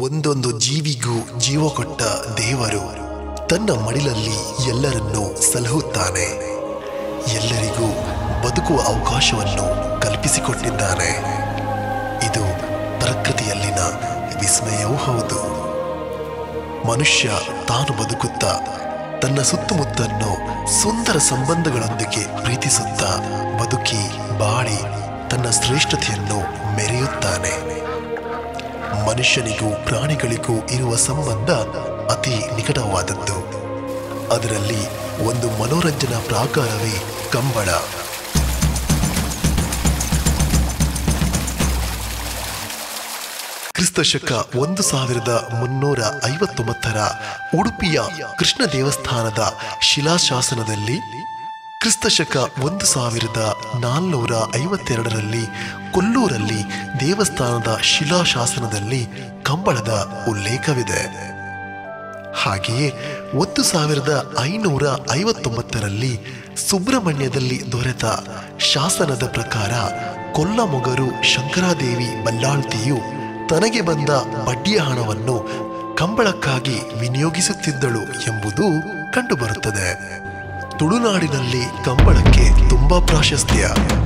ಒಂದೊಂದು ಜೀವಿಗೂ ಜೀವ ಕೊಟ್ಟ ದೇವರು ತನ್ನ ಮಡಿಲಲ್ಲಿ ಎಲ್ಲರನ್ನೂ ಸಲಹುತ್ತಾನೆ ಎಲ್ಲರಿಗೂ ಬದುಕುವ ಅವಕಾಶವನ್ನು ಕಲ್ಪಿಸಿಕೊಟ್ಟಿದ್ದಾನೆ ಇದು ಪ್ರಕೃತಿಯಲ್ಲಿನ ವಿಸ್ಮಯವೂ ಹೌದು ಮನುಷ್ಯ ತಾನು ಬದುಕುತ್ತಾ ತನ್ನ ಸುತ್ತಮುತ್ತನ್ನು ಸುಂದರ ಸಂಬಂಧಗಳೊಂದಿಗೆ ಪ್ರೀತಿಸುತ್ತಾ ಬದುಕಿ ಬಾಳಿ ತನ್ನ ಶ್ರೇಷ್ಠತೆಯನ್ನು ಮೆರೆಯುತ್ತಾನೆ ಮನುಷ್ಯನಿಗೂ ಪ್ರಾಣಿಗಳಿಗೂ ಇರುವ ಸಂಬಂಧ ಅತಿ ನಿಕಟವಾದದ್ದು ಅದರಲ್ಲಿ ಒಂದು ಮನೋರಂಜನಾ ಪ್ರಾಕಾರವೇ ಕಂಬಳ ಕ್ರಿಸ್ತ ಶಕ ಒಂದು ಸಾವಿರದ ಮುನ್ನೂರ ಐವತ್ತೊಂಬತ್ತರ ಉಡುಪಿಯ ಕೃಷ್ಣ ದೇವಸ್ಥಾನದ ಶಿಲಾಶಾಸನದಲ್ಲಿ ಕ್ರಿಸ್ತ ಶಕ ಒಂದು ಸಾವಿರದ ನಾಲ್ನೂರ ಐವತ್ತೆರಡರಲ್ಲಿ ಕೊಲ್ಲೂರಲ್ಲಿ ದೇವಸ್ಥಾನದ ಶಿಲಾಶಾಸನದಲ್ಲಿ ಕಂಬಳದ ಉಲ್ಲೇಖವಿದೆ ಹಾಗೆಯೇ ಒಂದು ಸಾವಿರದ ಐನೂರ ಐವತ್ತೊಂಬತ್ತರಲ್ಲಿ ಸುಬ್ರಹ್ಮಣ್ಯದಲ್ಲಿ ದೊರೆತ ಶಾಸನದ ಪ್ರಕಾರ ಕೊಲ್ಲಮೊಗರು ಶಂಕರಾದೇವಿ ಬಲ್ಲಾಳ್ತಿಯು ತನಗೆ ಬಂದ ಬಡ್ಡಿಯ ಹಣವನ್ನು ಕಂಬಳಕ್ಕಾಗಿ ವಿನಿಯೋಗಿಸುತ್ತಿದ್ದಳು ಎಂಬುದು ಕಂಡುಬರುತ್ತದೆ ತುಳುನಾಡಿನಲ್ಲಿ ಕಂಬಳಕ್ಕೆ ತುಂಬಾ ಪ್ರಾಶಸ್ತ್ಯ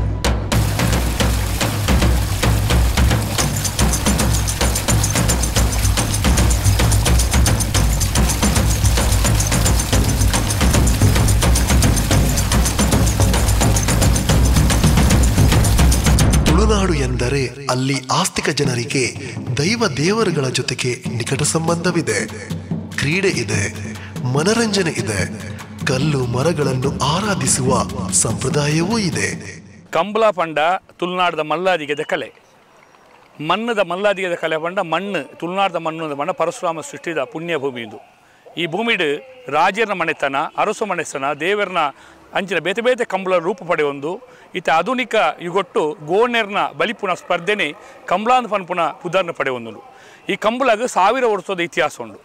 ತುಳುನಾಡು ಎಂದರೆ ಅಲ್ಲಿ ಆಸ್ತಿಕ ಜನರಿಗೆ ದೈವ ದೇವರುಗಳ ಜೊತೆಗೆ ನಿಕಟ ಸಂಬಂಧವಿದೆ ಕ್ರೀಡೆ ಇದೆ ಮನರಂಜನೆ ಇದೆ ಕಲ್ಲು ಮರಗಳನ್ನು ಆರಾಧಿಸುವ ಸಂಪ್ರದಾಯವೂ ಇದೆ ಕಂಬಳ ಪಂಡ ತುಳುನಾಡದ ಮಲ್ಲಾದಿಗೆದ ಕಲೆ ಮಣ್ಣದ ಮಲ್ಲಾದಿಗೆದ ಕಲೆ ಪಂಡ ಮಣ್ಣು ತುಳುನಾಡದ ಮಣ್ಣು ಪಂಡ ಪರಶುರಾಮ ಸೃಷ್ಟಿದ ಪುಣ್ಯ ಭೂಮಿ ಇದು ಈ ಭೂಮಿಡು ರಾಜರ ಮನೆತನ ಅರಸು ಮನೆತನ ದೇವರನ ಅಂಚಿನ ಬೇತೆ ಬೇತೆ ಕಂಬಳ ರೂಪ ಪಡೆಯೊಂದು ಇತ್ತ ಆಧುನಿಕ ಯುಗೊಟ್ಟು ಗೋಣೆರ್ನ ಬಲಿಪುನ ಸ್ಪರ್ಧೆನೆ ಕಂಬಳಾಂದ ಪನ್ಪುನ ಪುದರ್ನ ಪಡೆಯೊಂದು ಈ ಕಂಬಳಗ ಸಾವಿರ ವರ್ಷದ ಇತಿಹಾಸ ಉಂಡು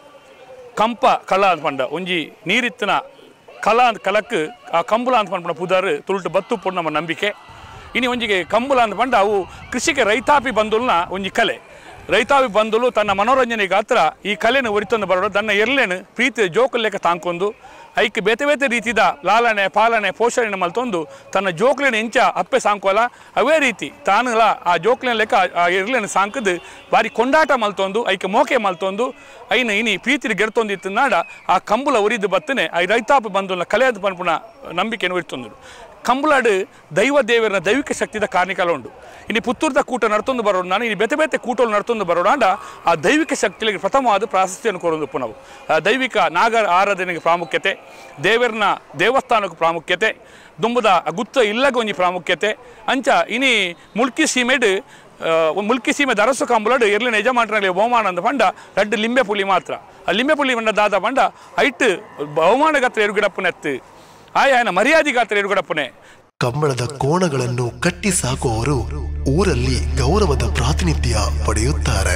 ಕಂಪ ಕಲ ಅಂತ ಪಂಡ ಒಂಜಿ ನೀರಿತ್ತಿನ ಕಲ ಅಂತ ಕಲಕ್ ಆ ಕಂಬಳ ಅಂತ ಪಂಡ ಪುದಾರ್ ತುಳುಟು ಬತ್ತು ಪುಡ್ ನಮ್ಮ ನಂಬಿಕೆ ಇನ್ನು ಒಂಜಿಗೆ ಕಂಬಳ ಅಂತ ಪಂಡ ಅವು ಕೃಷಿಗೆ ರೈತಾಪಿ ಬಂದುಲ್ನ ಒಂಜಿ ಕಲೆ ರೈತಾಪಿ ಬಂದುಲು ತನ್ನ ಮನೋರಂಜನೆಗೆ ಹತ್ರ ಈ ಕಲೆನ ಒರಿತಂದು ಬರೋಡು ತನ್ನ ಎರ್ಲೆನು ಪ್ರೀತಿ ಜೋಕುಲ್ ಲೆಕ್ಕ ತಾಂಕೊಂಡು ಐಕ್ ಬೇತೆ ಬೇತೆ ರೀತಿದ ಲಾಲನೆ ಪಾಲನೆ ಪೋಷಣೆ ಮಲ್ತೊಂದು ತನ್ನ ಜೋಕ್ಲೆನ ಎಂಚ ಅಪ್ಪೆ ಸಾಂಕೋಲ ಅವೇ ರೀತಿ ತಾನುಲ ಆ ಜೋಕ್ಲೆನ ಲೆಕ್ಕ ಆ ಎರ್ಲೆನ ಸಾಂಕದು ಬಾರಿ ಕೊಂಡಾಟ ಮಲ್ತೊಂದು ಐಕೆ ಮೋಕೆ ಮಲ್ತೊಂದು ಐನ ಇನಿ ಪ್ರೀತಿ ಗೆರ್ತೊಂದಿತ್ತು ನಾಡ ಆ ಕಂಬುಲ ಉರಿದು ಬತ್ತನೆ ಆ ರೈತಾಪಿ ಬಂದು ಕಲೆಯದು ಪನ್ಪುಣ ನಂಬಿಕೆಯನ್ನು ಉರಿತೊಂದು ಕಂಬುಲಾಡು ದೈವ ದೇವರನ ದೈವಿಕ ಶಕ್ತಿದ ಕಾರ್ಣಿಕಾಲ ಉಂಡು ಇನ್ನು ಪುತ್ತೂರ್ದ ಕೂಟ ನಡ್ತೊಂದು ಬರೋಡು ನಾನು ಇನ್ನು ಬೇತೆ ಬೇತೆ ಕೂಟಲು ನಡ್ತೊಂದು ಬರೋಡು ಅಂಡ ಆ ದೈವಿಕ ಶಕ್ತಿಗೆ ಪ್ರಥಮವಾದ ಪ್ರಾಶಸ್ತ್ಯವನ್ನು ಕೊರೊಂದು ಪುನವು ಆ ದೈವಿಕ ನಾಗ ಆರಾಧನೆಗೆ ಪ್ರಾಮುಖ್ಯತೆ ದೇವರನ ದೇವಸ್ಥಾನಕ್ಕೆ ಪ್ರಾಮುಖ್ಯತೆ ದುಂಬದ ಗುತ್ತ ಇಲ್ಲಗ ಒಂಜಿ ಪ್ರಾಮುಖ್ಯತೆ ಅಂಚ ಇನಿ ಮುಲ್ಕಿ ಸೀಮೆಡ್ ಮುಲ್ಕಿ ಸೀಮೆ ದರಸು ಕಂಬುಲಡು ಎರ್ಲಿನ ಯಜಮಾನರಲ್ಲಿ ಬಹುಮಾನ ಅಂತ ಪಂಡ ರಡ್ಡು ಲಿಂಬೆ ಪುಲಿ ಮಾತ್ರ ಆ ಲಿಂಬೆ ಪುಲಿ ಪಂಡ ದಾದ ಪಂಡ ಐಟ್ ಬಹುಮಾನಗತ್ರ ಎರುಗಿಡಪ್ಪನೆತ್ತು ಆಯ ఆయన ಮರ್ಯಾದಿಗಾತ್ರ ಎರುಗಡಪ್ಪನೆ ಕಂಬಳದ ಕೋಣಗಳನ್ನು ಕಟ್ಟಿ ಸಾಕುವವರು ಊರಲ್ಲಿ ಗೌರವದ ಪ್ರಾತಿನಿಧ್ಯ ಪಡೆಯುತ್ತಾರೆ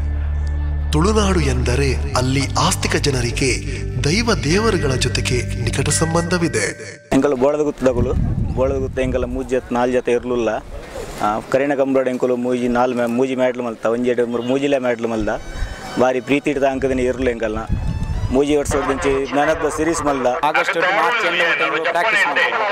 ತುಳುನಾಡು ಎಂದರೆ ಅಲ್ಲಿ ಆಸ್ತಿಕ ಜನರಿಗೆ ದೈವ ದೇವರುಗಳ ಜೊತೆಗೆ ನಿಕಟ ಸಂಬಂಧವಿದೆ ಎಂಕಲು ಬೋಳದ ಗುತ್ತದಗಳು ಬೋಳದ ಗುತ್ತ ಎಂಕಲ ಮೂಜಿ ಜೊತೆ ನಾಲ್ ಜೊತೆ ಇರಲಿಲ್ಲ ಕರಿಣ ಕಂಬಳದ ಎಂಕಲು ಮೂಜಿ ನಾಲ್ ಮೇ ಮೂಜಿ ಮ್ಯಾಟ್ಲು ಮಲ್ತ ಒಂಜಿ ಮೂಜಿಲೆ ಮ್ಯಾಟ್ಲು ಮಲ್ದ ಬಾರಿ ಪ್ರೀತಿ ಇಡ್ದ ಅಂಕದಿನ ಇರಲು ಎಂಕಲ್ನ ಮೂಜಿ ವರ್ಷದಂಚಿ ನನಗೆ ಸಿರೀಸ್ ಮಲ್ದ August March end time practice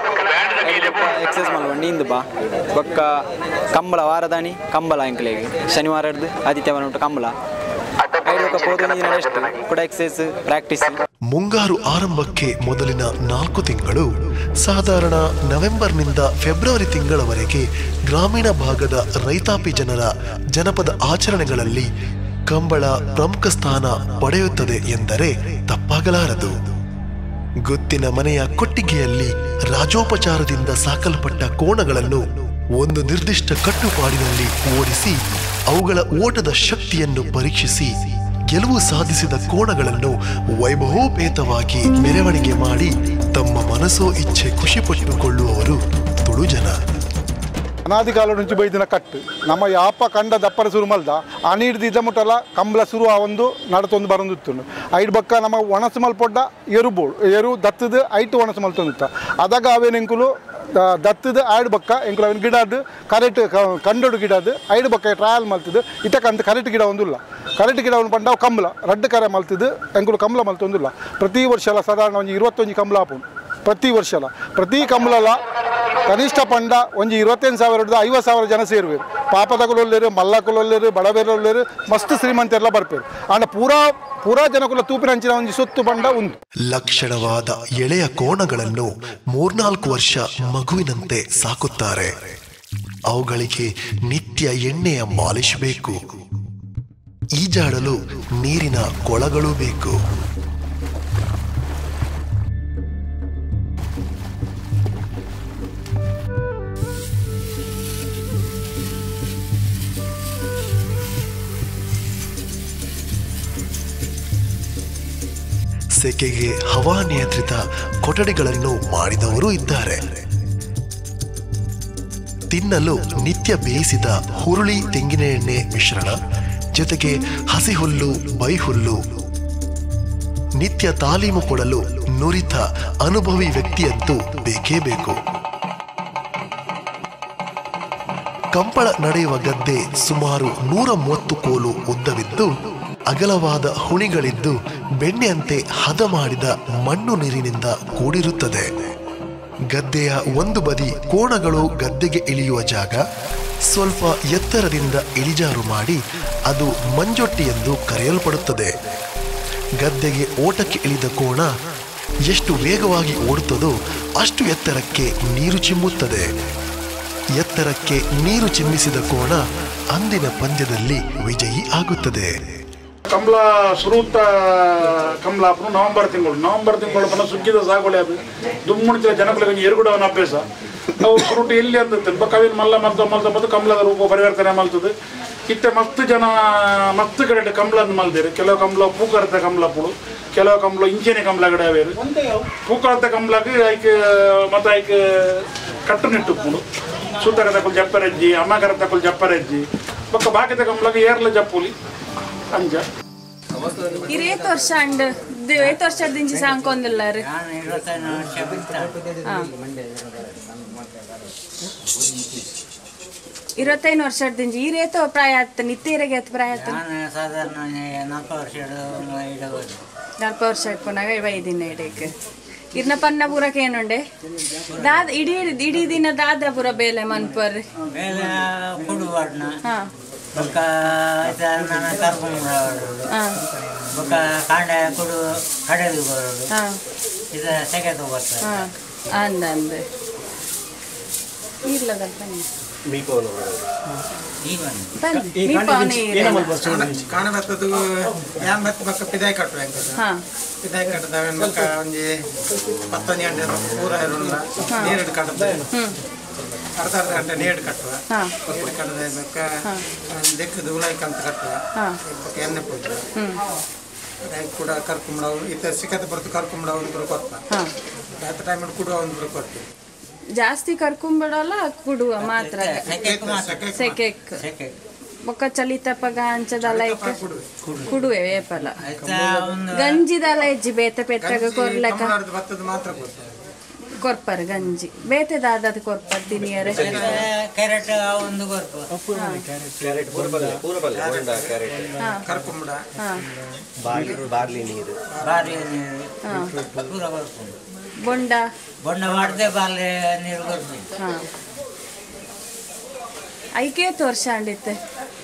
exercise ಮಾಡುವ ನೀಂದು ಬಾ ಬೊಕ್ಕ ಕಂಬಳ ವಾರದಾನಿ ಕಂಬಳ ಎಂಕಲೆಗೆ ಶನಿವಾರ ಹಿಡ್ದು ಆದಿತ್ಯವಾರ ಉಂಟು ಕಂಬಳ ಐದು ಬೊಕ್ಕ ಪೋದೊಂದು ರೆಸ್ಟ್ ಕೂಡ ಎಕ್ಸಸೈಸ್ ಪ್ರಾಕ್ಟೀಸ್ ಮುಂಗಾರು ಆರಂಭಕ್ಕೆ ಮೊದಲಿನ ನಾಲ್ಕು ತಿಂಗಳು ಸಾಧಾರಣ ನವೆಂಬರ್ನಿಂದ ಫೆಬ್ರವರಿ ತಿಂಗಳವರೆಗೆ ಗ್ರಾಮೀಣ ಭಾಗದ ರೈತಾಪಿ ಜನರ ಜನಪದ ಆಚರಣೆಗಳಲ್ಲಿ ಕಂಬಳ ಪ್ರಮುಖ ಸ್ಥಾನ ಪಡೆಯುತ್ತದೆ ಎಂದರೆ ತಪ್ಪಾಗಲಾರದು ಗುತ್ತಿನ ಮನೆಯ ಕೊಟ್ಟಿಗೆಯಲ್ಲಿ ರಾಜೋಪಚಾರದಿಂದ ಸಾಕಲ್ಪಟ್ಟ ಕೋಣಗಳನ್ನು ಒಂದು ನಿರ್ದಿಷ್ಟ ಕಟ್ಟುಪಾಡಿನಲ್ಲಿ ಓಡಿಸಿ ಅವುಗಳ ಓಟದ ಶಕ್ತಿಯನ್ನು ಪರೀಕ್ಷಿಸಿ ಗೆಲುವು ಸಾಧಿಸಿದ ಕೋಣಗಳನ್ನು ವೈಭವೋಪೇತವಾಗಿ ಮೆರವಣಿಗೆ ಮಾಡಿ ತಮ್ಮ ಮನಸ್ಸೋ ಇಚ್ಛೆ ಖುಷಿಪಟ್ಟುಕೊಳ್ಳುವವರು ತುಳು ಜನ ಅನಾದಿ ಕಾಲ నుంచి ಬೈದಿನ ಕಟ್ಟು ನಮ್ಮ ಯಾಪ ಕಂಡ ದಪ್ಪರ ಶುರು ಮಲ್ದ ಅನಿಡ್ದು ಇದ್ದ ಮುಟ್ಟಲ್ಲ ಕಂಬಳ ಶುರು ಆ ಒಂದು ನಡತೊಂದು ಬರಂದಿತ್ತು ಐಡ್ ಬಕ್ಕ ನಮ್ಮ ಒಣಸು ಮಲ್ಪೊಡ್ಡ ಎರು ಬೋಳು ಎರು ದತ್ತದ ಐಟು ಒಣಸು ಮಲ್ತೊಂದಿತ್ತ ಅದಾಗ ಅವೇನೆಂಕುಲು ದತ್ತದ ಆಯ್ಡು ಬಕ್ಕ ಎಂಕುಲು ಅವನ ಗಿಡದ್ದು ಕರೆಕ್ಟ್ ಕಂಡೋಡು ಗಿಡದ್ದು ಐಡು ಬಕ್ಕ ಟ್ರಯಲ್ ಮಲ್ತಿದ್ದು ಇತಕ್ಕಂತ ಕರೆಕ್ಟ್ ಗಿಡ ಒಂದಿಲ್ಲ ಕರೆಕ್ಟ್ ಗಿಡ ಒಂದು ಪಂಡ ಕಂಬಳ ರಡ್ಡು ಕರೆ ಮಲ್ತಿದ್ದು ಎಂಕುಲು ಕಂಬಳ ಮಲ್ತೊಂದಿಲ್ಲ ಪ್ರತಿ ವರ್ಷ ಎಲ್ಲ ಸಾಧಾರಣ ಒಂದು ಇರುವತ್ತೊಂದು ಕಂಬಳ ಆಪುಂಡು ಪ್ರತಿ ವರ್ಷ ಅಲ್ಲ ಪ್ರತಿ ಕಂಬಳಲ್ಲ ಕನಿಷ್ಠ ಪಂಡ ಒಂಜಿ ಇರುವತ್ತೈದು ಸಾವಿರ ಹಿಡಿದು ಐವತ್ತು ಸಾವಿರ ಜನ ಸೇರುವೇರು ಪಾಪದಗುಲೊಲ್ಲೇರು ಮಲ್ಲಕುಲೊಲ್ಲೇರು ಬಡಬೇರೊಲ್ಲೇರು ಮಸ್ತ್ ಶ್ರೀಮಂತರೆಲ್ಲ ಬರ್ಪೇರು ಆಂಡ ಪೂರಾ ಪೂರಾ ಜನಕುಲ ತೂಪಿನ ಅಂಚಿನ ಒಂಜಿ ಸೊತ್ತು ಪಂಡ ಉಂಟು ಲಕ್ಷಣವಾದ ಎಳೆಯ ಕೋಣಗಳನ್ನು ಮೂರ್ನಾಲ್ಕು ವರ್ಷ ಮಗುವಿನಂತೆ ಸಾಕುತ್ತಾರೆ ಅವುಗಳಿಗೆ ನಿತ್ಯ ಎಣ್ಣೆಯ ಮಾಲಿಶ್ ಬೇಕು ಈಜಾಡಲು ನೀರಿನ ಕೊಳಗಳು ಬೇಕು ಸೆಕೆಗೆ ಹವಾನಿಯಂತ್ರಿತ ಕೊಠಡಿಗಳನ್ನು ಮಾಡಿದವರು ಇದ್ದಾರೆ ತಿನ್ನಲು ನಿತ್ಯ ಬೇಯಿಸಿದ ಹುರುಳಿ ತೆಂಗಿನ ಎಣ್ಣೆ ಮಿಶ್ರಣ ಜೊತೆಗೆ ಹಸಿ ಹುಲ್ಲು ಬೈಹುಲ್ಲು ನಿತ್ಯ ತಾಲೀಮು ಕೊಡಲು ನುರಿತ ಅನುಭವಿ ವ್ಯಕ್ತಿಯಂತೂ ಬೇಕೇ ಬೇಕು ಕಂಪಳ ನಡೆಯುವ ಗದ್ದೆ ಸುಮಾರು ನೂರ ಮೂವತ್ತು ಕೋಲು ಉದ್ದವಿದ್ದು ಅಗಲವಾದ ಹುಣಿಗಳಿದ್ದು ಬೆಣ್ಣೆಯಂತೆ ಹದ ಮಾಡಿದ ಮಣ್ಣು ನೀರಿನಿಂದ ಕೂಡಿರುತ್ತದೆ ಗದ್ದೆಯ ಒಂದು ಬದಿ ಕೋಣಗಳು ಗದ್ದೆಗೆ ಇಳಿಯುವ ಜಾಗ ಸ್ವಲ್ಪ ಎತ್ತರದಿಂದ ಇಳಿಜಾರು ಮಾಡಿ ಅದು ಮಂಜೊಟ್ಟಿ ಎಂದು ಕರೆಯಲ್ಪಡುತ್ತದೆ ಗದ್ದೆಗೆ ಓಟಕ್ಕೆ ಇಳಿದ ಕೋಣ ಎಷ್ಟು ವೇಗವಾಗಿ ಓಡುತ್ತದೋ ಅಷ್ಟು ಎತ್ತರಕ್ಕೆ ನೀರು ಚಿಮ್ಮುತ್ತದೆ ಎತ್ತರಕ್ಕೆ ನೀರು ಚಿಮ್ಮಿಸಿದ ಕೋಣ ಅಂದಿನ ಪಂದ್ಯದಲ್ಲಿ ವಿಜಯಿ ಆಗುತ್ತದೆ ಕಂಬಳ ಸುರುತ್ತ ಕಂಬಳ ಅಪ್ಪನು ನವೆಂಬರ್ ತಿಂಗಳು ನವೆಂಬರ್ ತಿಂಗಳು ಪನ ಸುಗ್ಗಿದ ಸಾಗುವಳಿ ಅದು ದುಮ್ಮುಣಿತ ಜನಗಳಿಗೆ ಎರುಗುಡವನ ಅಭ್ಯಾಸ ನಾವು ಸುರುಟು ಎಲ್ಲಿ ಅಂತ ಕವಿನ ಮಲ್ಲ ಮಲ್ತ ಮಲ್ತ ಮಲ್ತ ಕಂಬಳದ ರೂಪ ಪರಿವರ್ತನೆ ಮಲ್ತದೆ ಇತ್ತೆ ಮಸ್ತ್ ಜನ ಮಸ್ತ್ ಕಡೆ ಕಂಬಳದ ಮಲ್ದೇರು ಕೆಲವು ಕಂಬಳ ಪೂಕರ್ತ ಕಂಬಳಪ್ಪಳು ಕೆಲವು ಕಂಬಳ ಇಂಚಿನ ಕಂಬಳ ಕಡೆ ಅವೇರು ಪೂಕರ್ತ ಕಂಬಳಕ್ಕೆ ಐಕ್ ಮತ್ತೆ ಐಕ್ ಕಟ್ಟುನಿಟ್ಟುಪ್ಪುಡು ಸೂತರ ತಕೊಲ್ ಜಪ್ಪರಜ್ಜಿ ಅಮ್ಮಗರ ತಕೊಲ್ ಜಪ್ಪರಜ್ಜಿ ಬೊಕ್ಕ ಬಾಕಿದ ಕಂಬಳಕ್ಕೆ ಏರ್ಲ ಜಪ್ಪುಲಿ ಅಂಜ ಇರೇತ್ ವರ್ಷ ಅಂಡ್ ಐತ್ ವರ್ಷದ ದಿಂಚಿ ಸಾಂಕೊಂದಿಲ್ಲ ರೀ ನಾನು ഇരുപത്തഞ്ച് വർഷം ಬಿಡ್ತಾರೆ ಹಾ ಇರುವತ್ತೈದು ವರ್ಷದ ದಿಂಚಿ ಈ ರೇತ ಪ್ರಾಯ ಆತ ನಿತ್ಯರಿಗೆ ಎತ್ ಪ್ರಾಯ ಆತ ನಾನು ಸಾಧಾರಣ ನಾಲ್ಕು ವರ್ಷ ಇಡಬಹುದು ನಲ್ಪ ವರ್ಷ ಇಟ್ಕೊಂಡಾಗ ವೈದಿನ ಇಡಕ್ಕೆ ಇರ್ನ ಪನ್ನ ಪೂರಕ್ಕೆ ಏನುಂಡೆ ದಾದ ಇಡೀ ಇಡೀ ದಿನ ದಾದ ಪೂರ ಬೇಲೆ ಮನ್ಪರ್ರಿ ಬೇಗ ಕೊಡುವಾಡ್ನ ಹಾ ಬೊಕ್ಕ ನನ್ನ ಕರ್ಕೊಂಡು ಬರೋದು ಹಾ ಬೊಕ್ಕ ಕಾಂಡ ಕೊಡು ಕಡೆದು ಬರೋದು ಹಾ ಇದ ಸೆಕೆದು ಬರ್ತಾರೆ ಹಾ ಅಂದ ಅಂದ ಇರ್ಲದಲ್ಲ ಬನ್ನಿ ಈಗ ಬಂದು ಬನ್ನಿ ನೀ ಪಾವನೆ ಇರಲ್ಲ. ಕಾಣಬತ್ತದು ಯಾನ್ ಬತ್ತ ಬಕ್ಕ ಪಿದಾಯ್ ಕಟ್ಟುವ ಹಾ ಪಿದಾಯ್ ಕಟ್ಟದ ಬಕ್ಕ ಒಂಜಿ ಪತ್ತೊಂದು ಗಂಟೆ ಪೂರ ಇರೋಲ್ಲ ನೀರು ಕಟ್ಟದ ಅರ್ಧ ಅರ್ಧ ಗಂಟೆ ನೀರು ಕಟ್ಟುವ ಹಾ ನೀರು ಕಟ್ಟದ ಬಕ್ಕ ದೆಕ್ಕದು ಉಲಾಯ್ಕ ಅಂತ ಕಟ್ಟುವ ಹಾ ಬಕ್ಕ ಎಣ್ಣೆ ಪೂಜೆ ಹ್ಮ್ ಅದಕ್ಕೆ ಕೂಡ ಕರ್ಕೊಂಬಿಡವು ಇತ್ತ ಸಿಕ್ಕತ್ತೆ ಬರ್ತು ಕರ್ಕೊಂಬಿಡವು ಒಂದು ಕೊತ್ತ ಹಾ ರಾತ್ರಿ ಟೈಮಲ್ಲಿ ಕೊಡುವ ಒಂದು ಕೊಡ್ತೀವಿ ಜಾಸ್ತಿ ಕರ್ಕೊಂಬಿಡಲ್ಲ ಕುಡುವ ಮಾತ್ರ ಸೆಕೆಕ್ ಮಾತ್ರ ಸೆಕೆಕ್ ಸೆಕೆ ಬೊಕ್ಕ ಚಲಿತಪ್ಪಗ ಹಂಚದಲ್ಲ ಇಕ್ಕ ಕುಡುವೆ ವೇಪಲ ಆಯ್ತಾ ಒಂದು ಗಂಜಿದಲ್ಲ ಹೆಜ್ಜಿ ಬೇತೆ ಪೆಟ್ಟಗ ಕೊರ್ಲೆಕ ಕಮಲಾರ್ದು ಭತ್ತದ ಮಾತ್ರ ಕೊಡ್ತಾರೆ ಕೊರ್ಪರ್ ಗಂಜಿ ಬೇತೆ ದಾದದ ಕೊರ್ಪರ್ ದಿನಿಯರೆ ಕ್ಯಾರೆಟ್ ಒಂದು ಗೊರ್ಪು ಹಾ ಕರ್ಕೊಂಬಿಡ ಹಾ ಬಾರ್ಲಿ ನೀರು ಹಾ ಪೂರ ಬರ್ಕೊಂಡು ಬೊಂಡ ಬೊಂಡ ಮಾಡದೆ ಬಾರ್ಲಿ ನೀರು ಬರ್ಬೇಕು ಹಾ ಐಕೇತ್ ವರ್ಷ ಅಂಡಿತ್ತೆ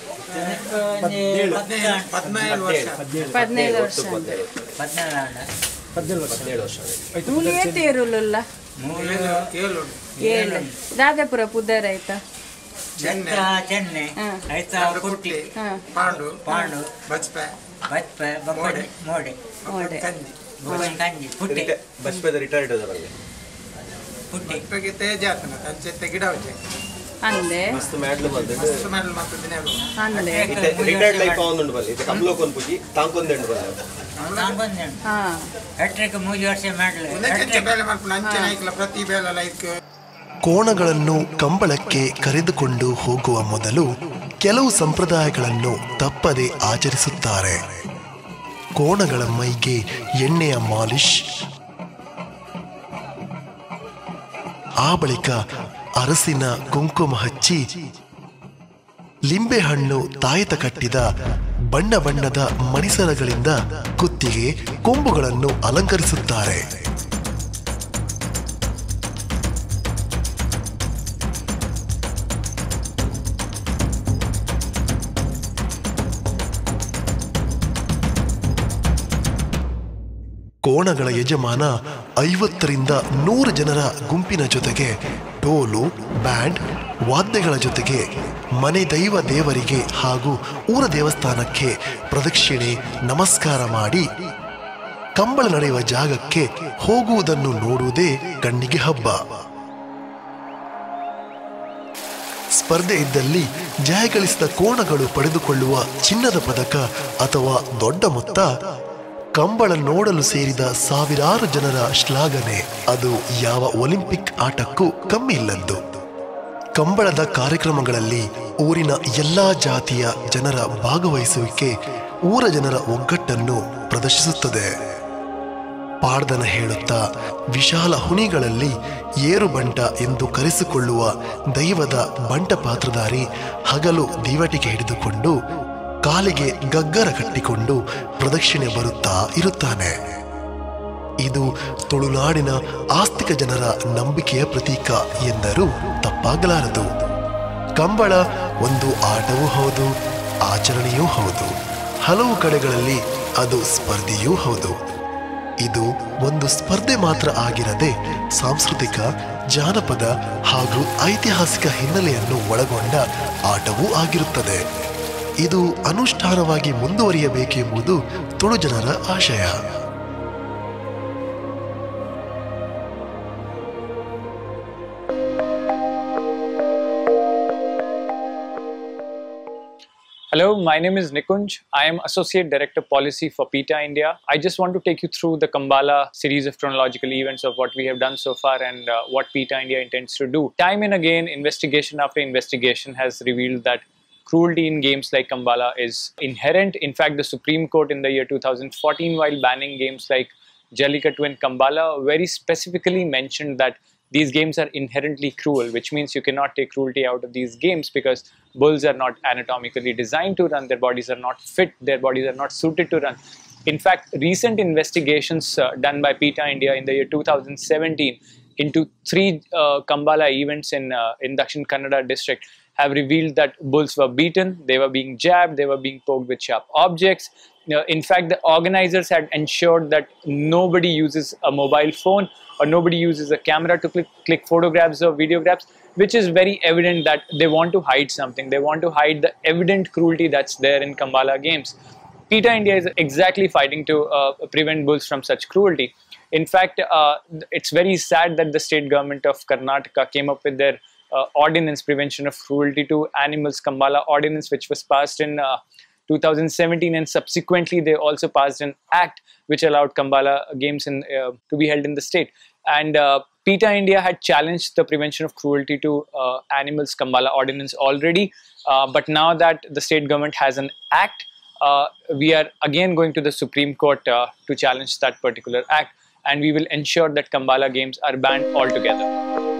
ಹದಿನೈದು ವರ್ಷ ಪದ್ನೈದು ವರ್ಷ ಹದಿನೇಳು ಮೂಲಿಯೇ ತೇರುಲ್ಲ ಮೂರು ಏಳು ಏಳು ದಾದಾಪುರ ಪುದರ್ ಆಯ್ತಾ ಚೆನ್ನೆ ಚೆನ್ನೆ ಹಾ. ಆಯ್ತಾ ಪುಟ್ಟಿ ಹಾ ಪಾಂಡು ಪಾಂಡು ಬಜ್ಪೆ ಬಚ್ಚ ಬೊಕ್ಕಡೆ ಮೋಡೆ ನೋಡೆ ಕಂಜಿ ಬೊಕ್ಕಡೆ ಕಂಜಿ ಪುಟ್ಟಿ ಪುಟ್ಟಿ ಬಜ್ಪೆಗೆ ತೇಜ ಆತನ ತಂಚೆತ್ತೆ ಗಿಡ ಹೋಜೆ ಅಂದೆ ಮಸ್ತ್ ಮಾಡಲು ಮತ್ತೆ ದಿನ ಅಂದೆ ರಿಟೈರ್ಡ್ ಲೈಫ್ ಅವನು ಬಲ್ಲಿ ಇದು ಕಮ್ಲೋಕೊಂದು ಪೂಜಿ ತಾಂಕೊಂದು ಬಲ್ಲ ಹಾ ಹೆಟ್ರಿಕ್ ಮೂರು ವರ್ಷ ಮಾಡಲಿ ಒಂದಕ್ಕೆ ಬೇಲೆ ಮಾಡ್ಕೊಂಡು ಅಂಚೆ ನಾಯ್ಕಲ ಪ್ರತಿ ಬೇಲೆ ಲೈಕ್ ಕೋಣಗಳನ್ನು ಕಂಬಳಕ್ಕೆ ಕರೆದುಕೊಂಡು ಹೋಗುವ ಮೊದಲು ಕೆಲವು ಸಂಪ್ರದಾಯಗಳನ್ನು ತಪ್ಪದೆ ಆಚರಿಸುತ್ತಾರೆ ಕೋಣಗಳ ಮೈಗೆ ಎಣ್ಣೆಯ ಮಾಲಿಶ್ ಆ ಬಳಿಕ ಅರಸಿನ ಕುಂಕುಮ ಹಚ್ಚಿ ಲಿಂಬೆಹಣ್ಣು ತಾಯಿತ ಕಟ್ಟಿದ ಬಣ್ಣ ಬಣ್ಣದ ಮಣಿಸರಗಳಿಂದ ಕುತ್ತಿಗೆ ಕೊಂಬುಗಳನ್ನು ಅಲಂಕರಿಸುತ್ತಾರೆ ಕೋಣಗಳ ಯಜಮಾನ ಐವತ್ತರಿಂದ ನೂರು ಜನರ ಗುಂಪಿನ ಜೊತೆಗೆ ಟೋಲು ಬ್ಯಾಂಡ್ ವಾದ್ಯಗಳ ಜೊತೆಗೆ ಮನೆ ದೈವ ದೇವರಿಗೆ ಹಾಗೂ ಊರ ದೇವಸ್ಥಾನಕ್ಕೆ ಪ್ರದಕ್ಷಿಣೆ ನಮಸ್ಕಾರ ಮಾಡಿ ಕಂಬಳ ನಡೆಯುವ ಜಾಗಕ್ಕೆ ಹೋಗುವುದನ್ನು ನೋಡುವುದೇ ಕಣ್ಣಿಗೆ ಹಬ್ಬ ಸ್ಪರ್ಧೆ ಇದ್ದಲ್ಲಿ ಜಯಗಳಿಸಿದ ಕೋಣಗಳು ಪಡೆದುಕೊಳ್ಳುವ ಚಿನ್ನದ ಪದಕ ಅಥವಾ ದೊಡ್ಡ ಮೊತ್ತ ಕಂಬಳ ನೋಡಲು ಸೇರಿದ ಸಾವಿರಾರು ಜನರ ಶ್ಲಾಘನೆ ಅದು ಯಾವ ಒಲಿಂಪಿಕ್ ಆಟಕ್ಕೂ ಕಮ್ಮಿ ಇಲ್ಲದ್ದು ಕಂಬಳದ ಕಾರ್ಯಕ್ರಮಗಳಲ್ಲಿ ಊರಿನ ಎಲ್ಲಾ ಜಾತಿಯ ಜನರ ಭಾಗವಹಿಸುವಿಕೆ ಊರ ಜನರ ಒಗ್ಗಟ್ಟನ್ನು ಪ್ರದರ್ಶಿಸುತ್ತದೆ ಪಾಡ್ದನ ಹೇಳುತ್ತಾ ವಿಶಾಲ ಹುಣಿಗಳಲ್ಲಿ ಏರು ಬಂಟ ಎಂದು ಕರೆಸಿಕೊಳ್ಳುವ ದೈವದ ಬಂಟ ಪಾತ್ರಧಾರಿ ಹಗಲು ದೀವಟಿಗೆ ಹಿಡಿದುಕೊಂಡು ಕಾಲಿಗೆ ಗಗ್ಗರ ಕಟ್ಟಿಕೊಂಡು ಪ್ರದಕ್ಷಿಣೆ ಬರುತ್ತಾ ಇರುತ್ತಾನೆ ಇದು ತುಳುನಾಡಿನ ಆಸ್ತಿಕ ಜನರ ನಂಬಿಕೆಯ ಪ್ರತೀಕ ಎಂದರೂ ತಪ್ಪಾಗಲಾರದು ಕಂಬಳ ಒಂದು ಆಟವೂ ಹೌದು ಆಚರಣೆಯೂ ಹೌದು ಹಲವು ಕಡೆಗಳಲ್ಲಿ ಅದು ಸ್ಪರ್ಧೆಯೂ ಹೌದು ಇದು ಒಂದು ಸ್ಪರ್ಧೆ ಮಾತ್ರ ಆಗಿರದೆ ಸಾಂಸ್ಕೃತಿಕ ಜಾನಪದ ಹಾಗೂ ಐತಿಹಾಸಿಕ ಹಿನ್ನೆಲೆಯನ್ನು ಒಳಗೊಂಡ ಆಟವೂ ಆಗಿರುತ್ತದೆ ಇದು ಅನುಷ್ಠಾನವಾಗಿ ಮುಂದುವರಿಯಬೇಕೆಂಬುದು ತುಳು ಜನರ ಆಶಯ Hello, my name is Nikunj. I am Associate Director Policy for PETA India. I just want to take you through the Kambala series of chronological events of what we have done so far and uh, what PETA India intends to do. Time and again, investigation after investigation has revealed that cruelty in games like Kambala is inherent. In fact, the Supreme Court in the year 2014, while banning games like Jallikattu and Kambala, very specifically mentioned that these games are inherently cruel, which means you cannot take cruelty out of these games because bulls are not anatomically designed to run, their bodies are not fit, their bodies are not suited to run. In fact, recent investigations uh, done by PETA India in the year 2017 into three uh, Kambala events in, uh, in Dakshin Kannada district have revealed that bulls were beaten, they were being jabbed, they were being poked with sharp objects. Uh, in fact, the organizers had ensured that nobody uses a mobile phone or nobody uses a camera to click, click photographs or videographs, which is very evident that they want to hide something. They want to hide the evident cruelty that's there in Kambala games. PETA India is exactly fighting to uh, prevent bulls from such cruelty. In fact, uh, it's very sad that the state government of Karnataka came up with their uh, ordinance prevention of cruelty to animals, Kambala ordinance, which was passed in uh, 2017, and subsequently they also passed an act which allowed Kambala games in, uh, to be held in the state. And uh, PETA India had challenged the prevention of cruelty to uh, animals Kambala ordinance already, uh, but now that the state government has an act, uh, we are again going to the Supreme Court uh, to challenge that particular act, and we will ensure that Kambala games are banned altogether.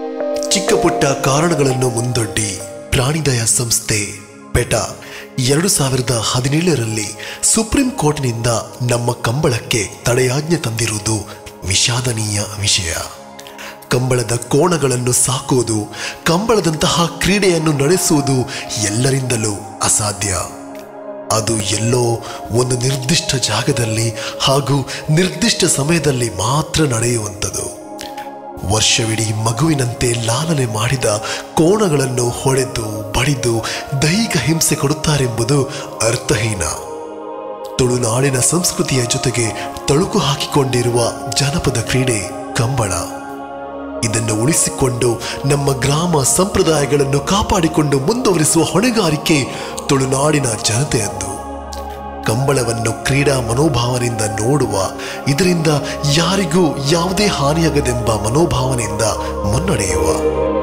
ಚಿಕ್ಕ ಪುಟ್ಟ ಕಾರಣಗಳನ್ನು ಮುಂದೊಡ್ಡಿ ಪ್ರಾಣಿದಯ ಸಂಸ್ಥೆ peta ಎರಡು ಸಾವಿರದ ಹದಿನೇಳರಲ್ಲಿ supreme ಕೋರ್ಟ್ನಿಂದ ನಮ್ಮ ಕಂಬಳಕ್ಕೆ ತಡೆಯಾಜ್ಞೆ ತಂದಿರುವುದು ವಿಷಾದನೀಯ ವಿಷಯ ಕಂಬಳದ ಕೋಣಗಳನ್ನು ಸಾಕುವುದು ಕಂಬಳದಂತಹ ಕ್ರೀಡೆಯನ್ನು ನಡೆಸುವುದು ಎಲ್ಲರಿಂದಲೂ ಅಸಾಧ್ಯ ಅದು ಎಲ್ಲೋ ಒಂದು ನಿರ್ದಿಷ್ಟ ಜಾಗದಲ್ಲಿ ಹಾಗೂ ನಿರ್ದಿಷ್ಟ ಸಮಯದಲ್ಲಿ ಮಾತ್ರ ನಡೆಯುವಂಥದ್ದು ವರ್ಷವಿಡೀ ಮಗುವಿನಂತೆ ಲಾಲನೆ ಮಾಡಿದ ಕೋಣಗಳನ್ನು ಹೊಡೆದು ಬಡಿದು ದೈಹಿಕ ಹಿಂಸೆ ಕೊಡುತ್ತಾರೆಂಬುದು ಅರ್ಥಹೀನ ತುಳುನಾಡಿನ ಸಂಸ್ಕೃತಿಯ ಜೊತೆಗೆ ತಳುಕು ಹಾಕಿಕೊಂಡಿರುವ ಜನಪದ ಕ್ರೀಡೆ ಕಂಬಳ ಇದನ್ನು ಉಳಿಸಿಕೊಂಡು ನಮ್ಮ ಗ್ರಾಮ ಸಂಪ್ರದಾಯಗಳನ್ನು ಕಾಪಾಡಿಕೊಂಡು ಮುಂದುವರಿಸುವ ಹೊಣೆಗಾರಿಕೆ ತುಳುನಾಡಿನ ಜನತೆಯದ್ದು ಕಂಬಳವನ್ನು ಕ್ರೀಡಾ ಮನೋಭಾವನೆಯಿಂದ ನೋಡುವ ಇದರಿಂದ ಯಾರಿಗೂ ಯಾವುದೇ ಹಾನಿಯಾಗದೆಂಬ ಮನೋಭಾವನೆಯಿಂದ ಮುನ್ನಡೆಯುವ